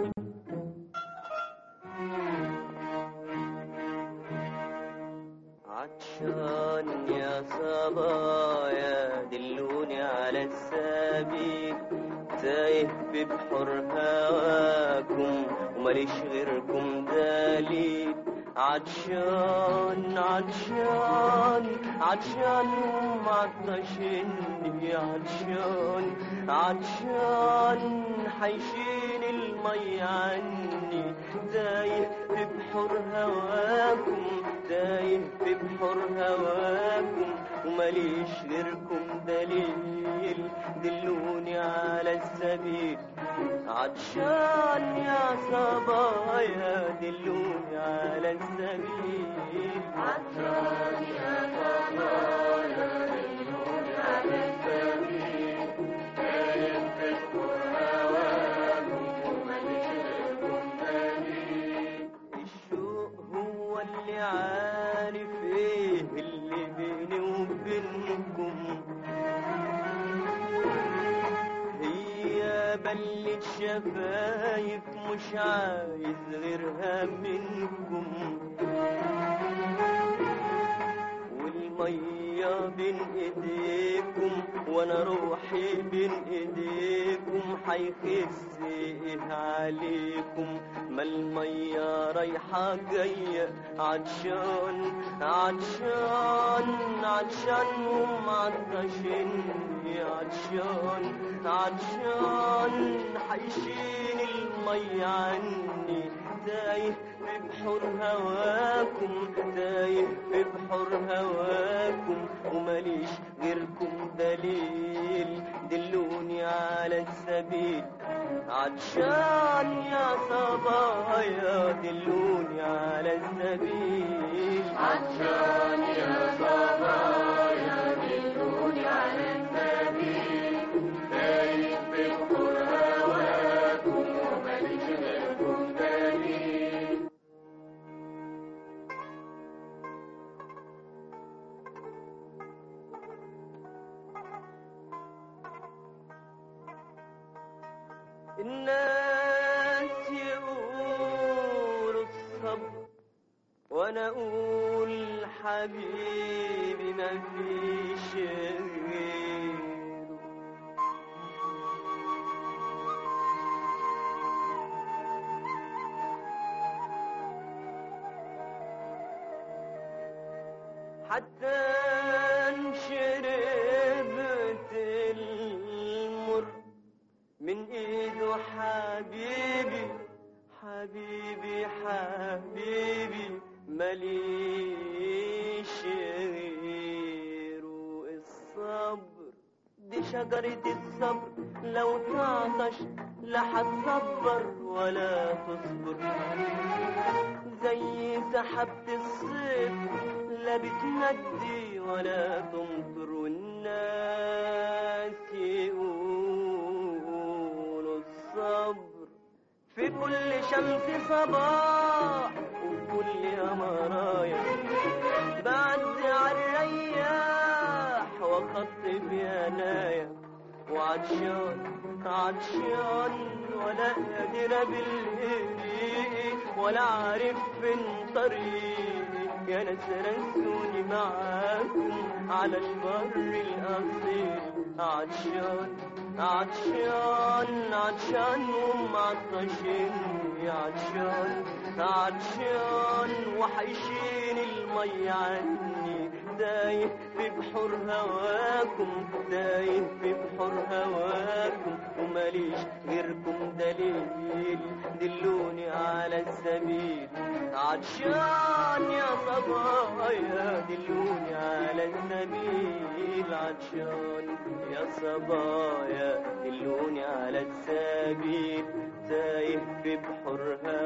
عطشان يا صبايا دلوني على السبيل تايه في بحر هواكم ومليش غيركم دليل عطشان عطشان عطشان ومعطشني عطشان عطشان حيشيل المي عني تايه في بحر هواكم تايه في بحر هواكم ومليش غيركم دليل دلوني على السبيل عطشان يا صبايا دلوني على السبيل عطشان يا صبايا دلوني على السبيل تايه في بحر هواكم ومليش غيركم دليل الشوق هو اللي عارف ايه اللي بيني وبينكم هي بلة شفايف مش عايز غيرها منكم والمية بين ايديكم وانا روحي بين ايديكم حيخس ايه عليكم ما المية رايحة جاية عطشان عطشان عطشان ومعطشني عطشان عطشان حيشيل المي عني تايه في بحر هواكم تايه في بحر هواكم ومليش غيركم دليل دلوني على السبيل عطشان يا صبايا دلوني على السبيل عطشان يا صبايا دلوني على السبيل تايه في بحر هواكم ومليش غيركم دليل الناس يقولوا الصبر وانا اقول حبيبي ما فيش غيره حتى إن شربت المر من ايده حبيبي حبيبي حبيبي ماليش غيره الصبر دي شجرة الصبر لو تعطش لا هتصبر ولا تصبر زي سحبة الصيف لا بتندي ولا تمطر والناس يقولوا الصبر في كل شمس صباح وفي كل أمرايا بعدي عالرياح وأخطف ينايا وعطشان عطشان ولا قادر بالإيدي ولا عارف فين طريقي يا ناس رسوني معاكم على شبر الأصيل عطشان عطشان عطشان ومعطشني عطشان عطشان وحيشين المي عني تايه في بحر هواكم تايه في بحر هواكم وماليش غيركم دليل دلوني على السبيل عطشان يا صبايا دلوني على السبيل عطشان يا صبايا دلوني على السبيل تايه في بحر